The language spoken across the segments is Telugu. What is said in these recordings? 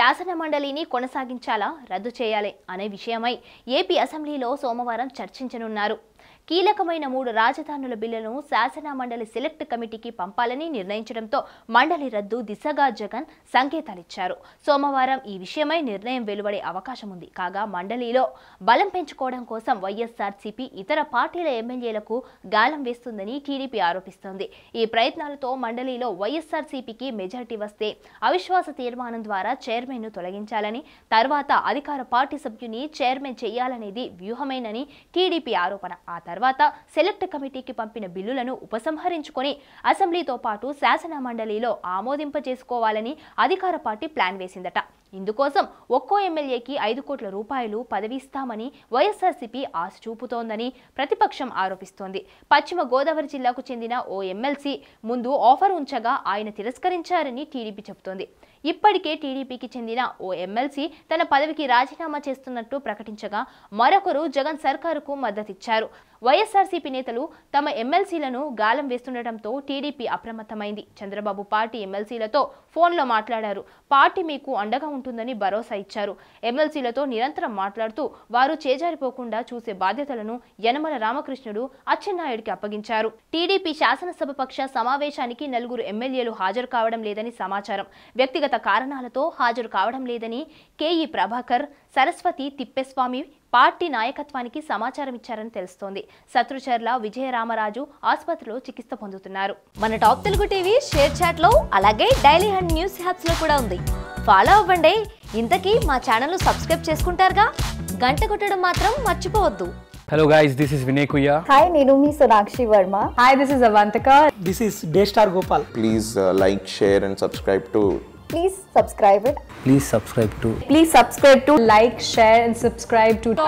శాసన మండలిని కొనసాగించాలా రద్దు చేయాలి అనే విషయమై ఏపీ అసెంబ్లీలో సోమవారం చర్చించనున్నారు కీలకమైన మూడు రాజధానుల బిల్లులను శాసన మండలి సెలెక్ట్ కమిటీకి పంపాలని నిర్ణయించడంతో మండలి రద్దు దిశగా జగన్ సంకేతాలిచ్చారు సోమవారం ఈ విషయమై నిర్ణయం వెలువడే అవకాశం ఉంది కాగా మండలిలో బలం పెంచుకోవడం కోసం వైఎస్ఆర్సీపీ ఇతర పార్టీల ఎమ్మెల్యేలకు గాలం వేస్తుందని టీడీపీ ఆరోపిస్తోంది ఈ ప్రయత్నాలతో మండలిలో వైఎస్ఆర్సీపీకి మెజారిటీ వస్తే అవిశ్వాస తీర్మానం ద్వారా చైర్మన్ను తొలగించాలని తర్వాత అధికార పార్టీ సభ్యుని చైర్మన్ చేయాలనేది వ్యూహమేనని టీడీపీ ఆరోపణ ఆ తర్వాత సెలెక్ట్ కమిటీకి పంపిన బిల్లులను ఉపసంహరించుకొని అసెంబ్లీతో పాటు శాసన మండలిలో ఆమోదింపజేసుకోవాలని అధికార పార్టీ ప్లాన్ వేసిందట ఇందుకోసం ఒక్కో ఎమ్మెల్యేకి ఐదు కోట్ల రూపాయలు పదవి ఇస్తామని వైఎస్ఆర్సీపీ ఆశ చూపుతోందని ప్రతిపక్షం ఆరోపిస్తోంది పశ్చిమ గోదావరి జిల్లాకు చెందిన ఓ ఎమ్మెల్సీ ముందు ఆఫర్ ఉంచగా ఆయన తిరస్కరించారని టీడీపీ చెబుతోంది ఇప్పటికే టీడీపీకి చెందిన ఓ ఎమ్మెల్సీ తన పదవికి రాజీనామా చేస్తున్నట్టు ప్రకటించగా మరొకరు జగన్ సర్కారుకు మద్దతిచ్చారు వైఎస్ఆర్సీపీ నేతలు తమ ఎమ్మెల్సీలను గాలం వేస్తుండటంతో టీడీపీ అప్రమత్తమైంది చంద్రబాబు పార్టీ ఎమ్మెల్సీలతో ఫోన్లో మాట్లాడారు పార్టీ మీకు అండగా ఉంటుందని భరోసా ఇచ్చారు ఎమ్మెల్సీలతో నిరంతరం మాట్లాడుతూ వారు చేజారిపోకుండా చూసే బాధ్యతలను యనమల రామకృష్ణుడు అచ్చెన్నాయుడికి అప్పగించారు టీడీపీ శాసనసభ పక్ష సమావేశానికి నలుగురు ఎమ్మెల్యేలు హాజరు కావడం లేదని సమాచారం వ్యక్తిగత కారణాలతో హాజరు కావడం లేదని కేఈ ప్రభాకర్ సరస్వతి తిప్పేస్వామి పార్టీ నాయకత్వానికి సమాచారం ఇచ్చారని తెలుస్తోంది శత్రుచర్ల విజయరామరాజు ఆసుపత్రిలో చికిత్స పొందుతున్నారు మన top Telugu TV ShareChat లో అలాగే డైలీ హండ్ న్యూస్ హ్యాప్స్ లో కూడా ఉంది ఫాలో అవ్వండి ఇంతకీ మా ఛానల్ సబ్స్క్రైబ్ చేసుకుంటారుగా గంట కొట్టడం మాత్రం మర్చిపోవద్దు Hello guys, this is Vinay Kuya. Hi, నేను మీ Sonakshi Varma Hi, this is Avantika. This is Daystar Gopal. please uh, like, share, and subscribe to please subscribe it Please subscribe to Please subscribe to like, share, and subscribe to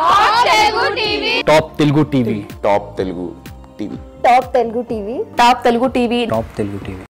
Top Telugu TV. Top Telugu TV. Top Telugu TV Top Telugu TV. Top Telugu TV.